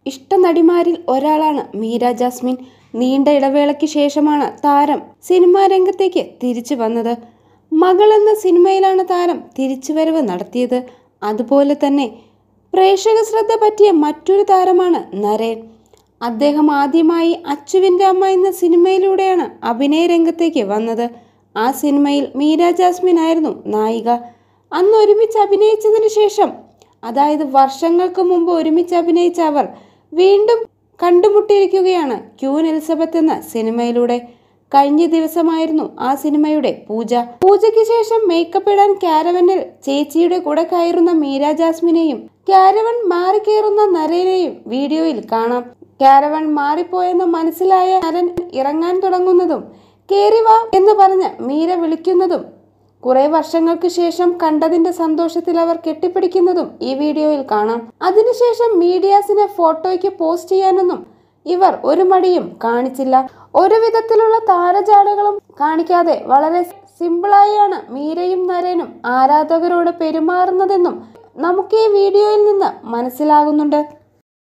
ഇഷ്ടനടിമാരിൽ ഒരാളാണ് മീര ജാസ്മിൻ നീണ്ട ഇടവേളയ്ക്ക് ശേഷമാണ് താരം സിനിമാ രംഗത്തേക്ക് തിരിച്ചു വന്നത് മകൾ എന്ന സിനിമയിലാണ് താരം തിരിച്ചുവരവ് നടത്തിയത് അതുപോലെ തന്നെ പ്രേക്ഷക ശ്രദ്ധ പറ്റിയ മറ്റൊരു താരമാണ് നരേൻ അദ്ദേഹം ആദ്യമായി അച്ചുവിൻ്റെ അമ്മ എന്ന സിനിമയിലൂടെയാണ് അഭിനയ രംഗത്തേക്ക് വന്നത് ആ സിനിമയിൽ മീര ജാസ്മിൻ ആയിരുന്നു നായിക അന്ന് ഒരുമിച്ച് അഭിനയിച്ചതിന് ശേഷം അതായത് വർഷങ്ങൾക്ക് മുമ്പ് ഒരുമിച്ച് അഭിനയിച്ച അവർ വീണ്ടും കണ്ടുമുട്ടിയിരിക്കുകയാണ് ക്യൂൻ എലിസബത്ത് എന്ന സിനിമയിലൂടെ കഴിഞ്ഞ ദിവസമായിരുന്നു ആ സിനിമയുടെ പൂജ പൂജയ്ക്ക് ശേഷം മേക്കപ്പ് ഇടാൻ കാരവനിൽ ചേച്ചിയുടെ കൂടെ കയറുന്ന മീര ജാസ്മിനെയും കാരവൻ മാറി കയറുന്ന നരേനെയും വീഡിയോയിൽ കാണാം കാരവൻ മാറിപ്പോയെന്ന് മനസ്സിലായ നരൻ ഇറങ്ങാൻ തുടങ്ങുന്നതും കേറി വാ എന്ന് പറഞ്ഞ് മീര വിളിക്കുന്നതും കുറെ വർഷങ്ങൾക്ക് ശേഷം കണ്ടതിന്റെ സന്തോഷത്തിൽ അവർ കെട്ടിപ്പിടിക്കുന്നതും ഈ വീഡിയോയിൽ കാണാം അതിനുശേഷം മീഡിയാസിനെ ഫോട്ടോയ്ക്ക് പോസ്റ്റ് ചെയ്യാനൊന്നും ഇവർ ഒരു മടിയും കാണിച്ചില്ല ഒരു വിധത്തിലുള്ള താരജാടകളും കാണിക്കാതെ വളരെ സിമ്പിളായാണ് മീരയും നരേനും ആരാധകരോട് പെരുമാറുന്നതെന്നും നമുക്ക് ഈ വീഡിയോയിൽ നിന്ന് മനസ്സിലാകുന്നുണ്ട്